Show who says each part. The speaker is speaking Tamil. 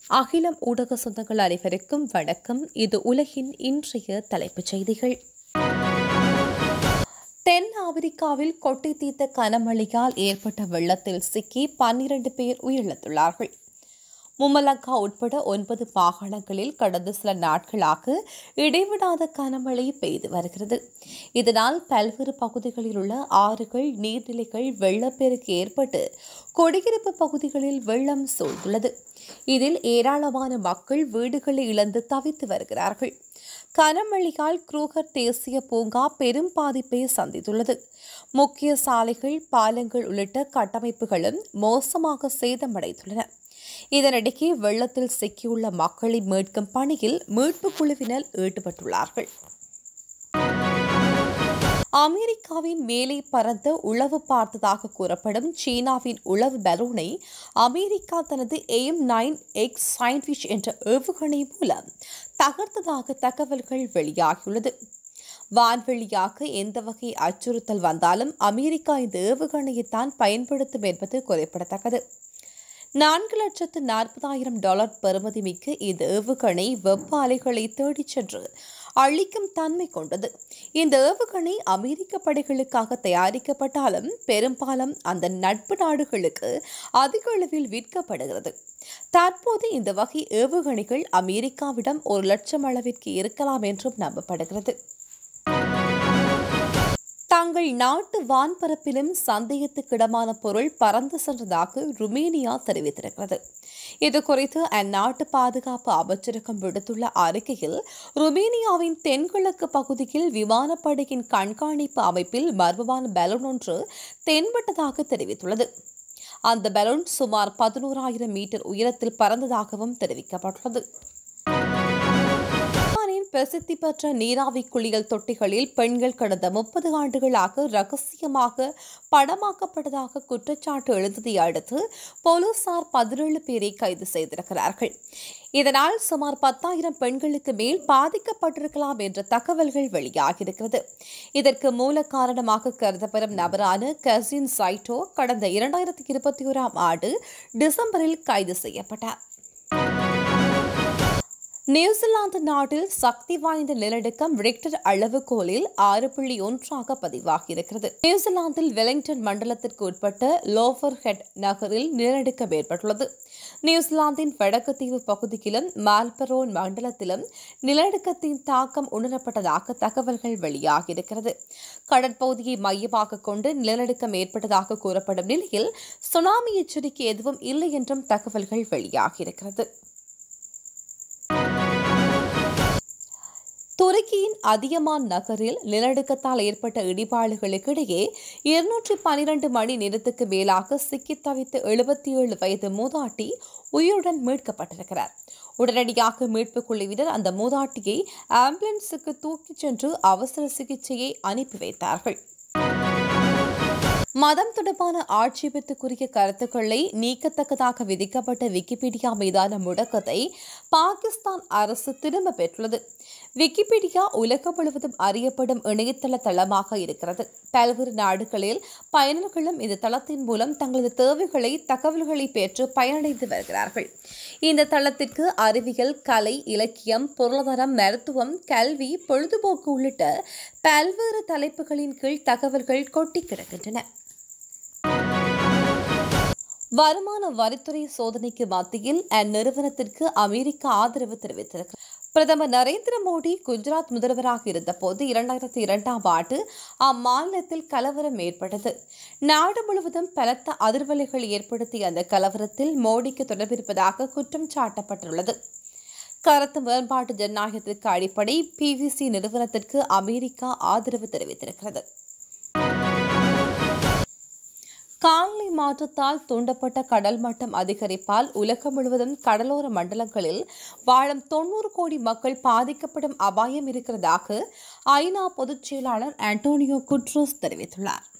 Speaker 1: அகிலம் ஊடக சொந்தங்கள் அனைவருக்கும் வணக்கம் இது உலகின் இன்றைய தலைப்புச் செய்திகள் தென் ஆப்பிரிக்காவில் கொட்டி தீர்த்த கனமழையால் ஏற்பட்ட வெள்ளத்தில் சிக்கி பன்னிரண்டு பேர் உயிரிழந்துள்ளார்கள் மும்மலங்கா உட்பட ஒன்பது மாகாணங்களில் கடந்த சில நாட்களாக இடைவிடாத கனமழை பெய்து வருகிறது இதனால் பல்வேறு பகுதிகளில் உள்ள ஆறுகள் நீர்நிலைகள் வெள்ளப்பெருக்கு ஏற்பட்டு குடியிருப்பு பகுதிகளில் வெள்ளம் சூழ்ந்துள்ளது இதில் ஏராளமான மக்கள் வீடுகளை இழந்து தவித்து வருகிறார்கள் கனமழையால் குரூகர் தேசிய பூங்கா பெரும் பாதிப்பை சந்தித்துள்ளது முக்கிய சாலைகள் பாலங்கள் உள்ளிட்ட கட்டமைப்புகளும் மோசமாக சேதமடைந்துள்ளன இதனிடையே வெள்ளத்தில் சிக்கியுள்ள மக்களை மீட்கும் பணியில் மீட்புக் குழுவினர் ஈடுபட்டுள்ளார்கள் அமெரிக்காவின் மேலே பறந்த உளவு பார்த்ததாக கூறப்படும் சீனாவின் உளவு பலூனை அமெரிக்கா தனது எய்ம் நைன் எக்ஸ் சைன்ஃபிஷ் என்ற ஏவுகணை மூலம் தகர்த்ததாக தகவல்கள் வெளியாகியுள்ளது வான்வெளியாக எந்த வகை அச்சுறுத்தல் வந்தாலும் அமெரிக்கா இந்த ஏவுகணையைத்தான் பயன்படுத்தும் என்பது குறிப்பிடத்தக்கது நான்கு லட்சத்து நாற்பதாயிரம் டாலர் பெறுமதி மிக்க இந்த ஏவுகணை வெப்ப அலைகளை தேடிச் சென்று அழிக்கும் தன்மை கொண்டது இந்த ஏவுகணை அமெரிக்க படைகளுக்காக தயாரிக்கப்பட்டாலும் பெரும்பாலும் அந்த நட்பு நாடுகளுக்கு அதிக அளவில் விற்கப்படுகிறது தற்போது இந்த வகை ஏவுகணைகள் அமெரிக்காவிடம் ஒரு லட்சம் அளவிற்கு இருக்கலாம் என்றும் நம்பப்படுகிறது தங்கள் நாட்டு வான்பரப்பிலும் சந்தேகத்துக்கிடமான பொருள் பறந்து சென்றதாக ருமேனியா தெரிவித்திருக்கிறது இதுகுறித்து அந்நாட்டு பாதுகாப்பு அமைச்சரகம் விடுத்துள்ள அறிக்கையில் ருமேனியாவின் தென்கிழக்கு பகுதியில் விமானப்படையின் கண்காணிப்பு அமைப்பில் மர்மமான பலூன் ஒன்று தென்பட்டதாக தெரிவித்துள்ளது அந்த பலூன் சுமார் பதினோராயிரம் மீட்டர் உயரத்தில் பறந்ததாகவும் தெரிவிக்கப்பட்டுள்ளது பிரசித்தி பெற்ற நீராவி குளியல் தொட்டிகளில் பெண்கள் கடந்த முப்பது ஆண்டுகளாக ரகசியமாக படமாக்கப்பட்டதாக குற்றச்சாட்டு எழுந்ததை அடுத்து போலீசார் பதினேழு பேரை கைது செய்திருக்கிறார்கள் இதனால் சுமார் பத்தாயிரம் பெண்களுக்கு மேல் பாதிக்கப்பட்டிருக்கலாம் என்ற தகவல்கள் வெளியாகியிருக்கிறது இதற்கு மூல காரணமாக கருதப்படும் நபரான கசின் சைட்டோ கடந்த இரண்டாயிரத்தி இருபத்தி ஓராம் ஆண்டு டிசம்பரில் கைது செய்யப்பட்டார் நியூசிலாந்து நாட்டில் சக்தி வாய்ந்த நிலநடுக்கம் ரிக்டர் அளவுகோலில் ஆறு புள்ளி ஒன்றாக பதிவாகியிருக்கிறது நியூசிலாந்தில் வெலிங்டன் மண்டலத்திற்கு உட்பட்ட லோவர் ஹெட் நகரில் நிலநடுக்கம் ஏற்பட்டுள்ளது நியூசிலாந்தின் வடக்கு தீவு பகுதியிலும் மால்பரோன் மண்டலத்திலும் நிலநடுக்கத்தின் தாக்கம் உணரப்பட்டதாக தகவல்கள் வெளியாகியிருக்கிறது கடற்பகுதியை மையமாக கொண்டு நிலநடுக்கம் ஏற்பட்டதாக கூறப்படும் நிலையில் சுனாமி எச்சரிக்கை எதுவும் இல்லை என்றும் தகவல்கள் வெளியாகியிருக்கிறது துருக்கியின் அதியமான் நகரில் நிலநடுக்கத்தால் ஏற்பட்ட இடிபாடுகளுக்கு இடையே இருநூற்றி பனிரண்டு மணி நேரத்துக்கு மேலாக சிக்கித் தவித்த எழுபத்தி ஏழு வயது மூதாட்டி உயிருடன் மீட்கப்பட்டிருக்கிறார் உடனடியாக மீட்புக் குழுவினர் அந்த மூதாட்டியை ஆம்புலன்ஸுக்கு தூக்கிச் சென்று அவசர சிகிச்சையை அனுப்பி வைத்தார்கள் மதம் தொடர்பான ஆட்சேபத்துக்குரிய கருத்துக்களை நீக்கத்தக்கதாக விதிக்கப்பட்ட விக்கிபீடியா மீதான முடக்கத்தை பாகிஸ்தான் அரசு திரும்ப பெற்றுள்ளது விக்கிபீடியா உலகம் முழுவதும் அறியப்படும் இணையதள தளமாக இருக்கிறது பல்வேறு நாடுகளில் பயனர்களும் இந்த தளத்தின் மூலம் தங்களது தேவைகளை தகவல்களை பெற்று பயனடைந்து வருகிறார்கள் இந்த தளத்திற்கு அறிவியல் கலை இலக்கியம் பொருளாதாரம் மருத்துவம் கல்வி பொழுதுபோக்கு உள்ளிட்ட பல்வேறு தலைப்புகளின் கீழ் தகவல்கள் கொட்டி கிடக்கின்றன வருமான வரித்துறை சோதனைக்கு மத்தியில் அந்நிறுவனத்திற்கு அமெரிக்கா ஆதரவு தெரிவித்திருக்கிறது பிரதமர் நரேந்திர மோடி குஜராத் முதல்வராக இருந்தபோது இரண்டாயிரத்தி இரண்டாம் ஆண்டு அம்மாநிலத்தில் கலவரம் ஏற்பட்டது நாடு முழுவதும் பலத்த அதிர்வலைகள் ஏற்படுத்திய அந்த கலவரத்தில் மோடிக்கு தொடர்பிருப்பதாக குற்றம் சாட்டப்பட்டுள்ளது கருத்து மேம்பாட்டு ஜனநாயகத்திற்கு அடிப்படை பிவிசி நிறுவனத்திற்கு அமெரிக்கா ஆதரவு தெரிவித்திருக்கிறது காலநிலை மாற்றத்தால் தூண்டப்பட்ட கடல் மட்டம் அதிகரிப்பால் உலகம் முழுவதும் கடலோர மண்டலங்களில் வாழும் தொன்னூறு கோடி மக்கள் பாதிக்கப்படும் அபாயம் இருக்கிறதாக ஐநா பொதுச் செயலாளர் ஆண்டோனியோ குட்ரோஸ் தெரிவித்துள்ளார்